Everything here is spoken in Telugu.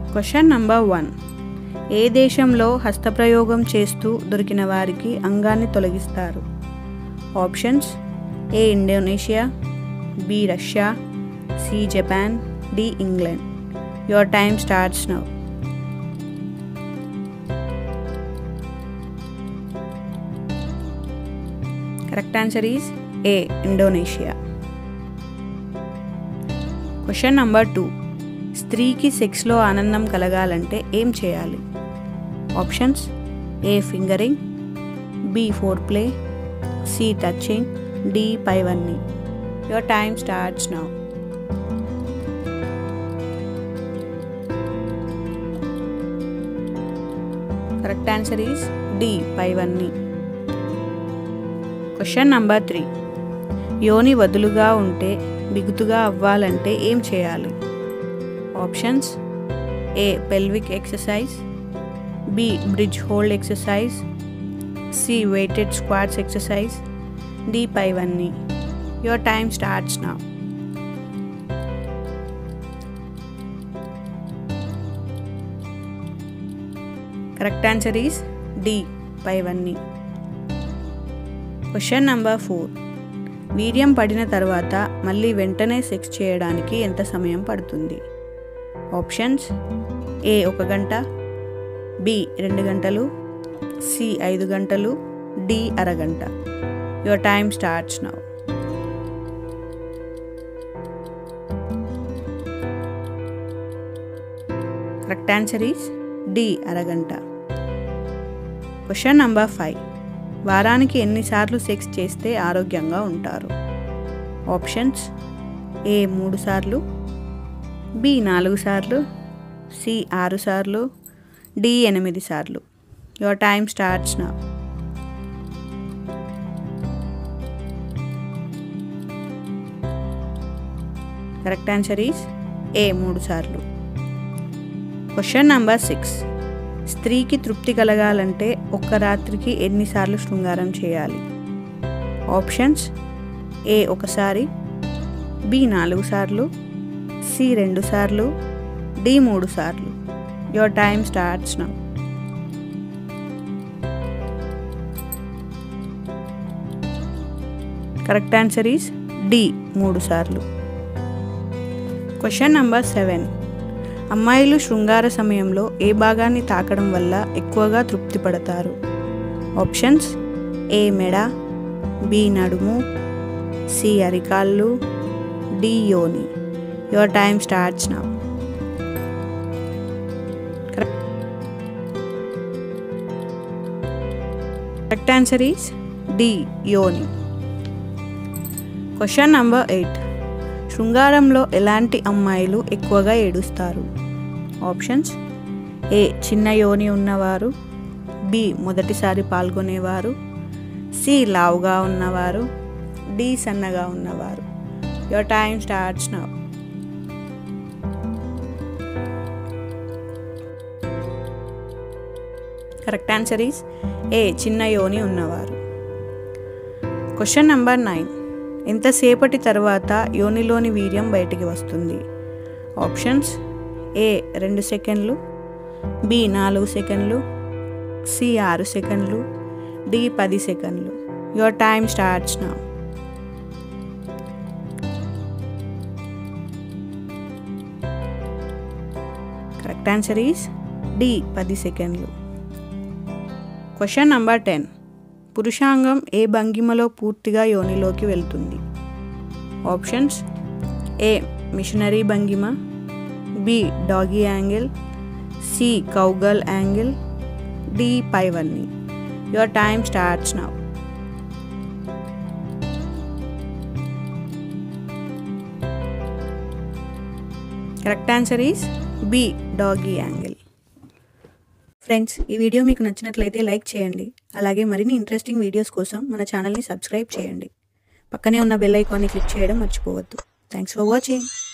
క్వశ్చన్ నంబర్ వన్ ఏ దేశంలో హస్తప్రయోగం చేస్తూ దొరికిన వారికి అంగాన్ని తొలగిస్తారు options A Indonesia B Russia C Japan D England your time starts now correct answer is A Indonesia question number two స్త్రీకి సెక్స్లో ఆనందం కలగాలంటే ఏం చేయాలి options A fingering B foreplay C touching D పైవన్నీ your time starts now correct answer is D పైవన్నీ క్వశ్చన్ నంబర్ త్రీ యోని వదులుగా ఉంటే బిగుతుగా అవ్వాలంటే ఏం చేయాలి options A pelvic exercise B bridge hold exercise C weighted squats exercise D పైవన్నీ your time starts now correct answer is D పైవన్నీ క్వశ్చన్ నంబర్ ఫోర్ వీర్యం పడిన తర్వాత మళ్ళీ వెంటనే సెక్స్ చేయడానికి ఎంత సమయం పడుతుంది ఆప్షన్స్ ఏ ఒక గంట బి రెండు గంటలు సి ఐదు గంటలు డి అరగంట your time starts now correct answer is D అరగంట క్వశ్చన్ నంబర్ ఫైవ్ వారానికి ఎన్నిసార్లు సెక్స్ చేస్తే ఆరోగ్యంగా ఉంటారు ఆప్షన్స్ ఏ మూడు సార్లు బి నాలుగు సార్లు సి ఆరు సార్లు డి ఎనిమిది సార్లు your time starts now correct answer is A మూడు సార్లు క్వశ్చన్ నంబర్ సిక్స్ స్త్రీకి తృప్తి కలగాలంటే ఒక్క రాత్రికి ఎన్నిసార్లు శృంగారం చేయాలి ఆప్షన్స్ ఏ ఒకసారి బి నాలుగు సార్లు సి రెండు సార్లు డి మూడు సార్లు your time starts now correct answer is D మూడు సార్లు క్వశ్చన్ నంబర్ సెవెన్ అమ్మాయిలు శృంగార సమయంలో ఏ భాగాన్ని తాకడం వల్ల ఎక్కువగా తృప్తి పడతారు ఆప్షన్స్ ఏ మెడ బి నడుము సి అరికాళ్ళు డి యోని your time starts now correct answer is D యోని క్వశ్చన్ నంబర్ ఎయిట్ శృంగారంలో ఎలాంటి అమ్మాయిలు ఎక్కువగా ఏడుస్తారు ఆప్షన్స్ ఏ చిన్న యోని ఉన్నవారు బి మొదటిసారి పాల్గొనేవారు సి లావుగా ఉన్నవారు డి సన్నగా ఉన్నవారు your time starts now correct answer is A చిన్న యోని ఉన్నవారు క్వశ్చన్ నంబర్ నైన్ ఎంతసేపటి తర్వాత యోనిలోని వీర్యం బయటికి వస్తుంది ఆప్షన్స్ ఏ రెండు సెకండ్లు బి నాలుగు సెకండ్లు సి ఆరు సెకండ్లు డి పది సెకండ్లు your time starts now correct answer is D పది సెకండ్లు క్వశ్చన్ నంబర్ టెన్ పురుషాంగం ఏ భంగిమలో పూర్తిగా యోనిలోకి వెళ్తుంది ఆప్షన్స్ ఏ మిషనరీ భంగిమ B doggy angle C cowgirl angle D పైవన్నీ your time starts now correct answer is B doggy angle friends ఈ వీడియో మీకు నచ్చినట్లయితే లైక్ చేయండి అలాగే మరిన్ని ఇంట్రెస్టింగ్ వీడియోస్ కోసం మన ఛానల్ని సబ్స్క్రైబ్ చేయండి పక్కనే ఉన్న బెల్ ఐకాన్ని క్లిక్ చేయడం మర్చిపోవద్దు థ్యాంక్స్ ఫర్ వాచింగ్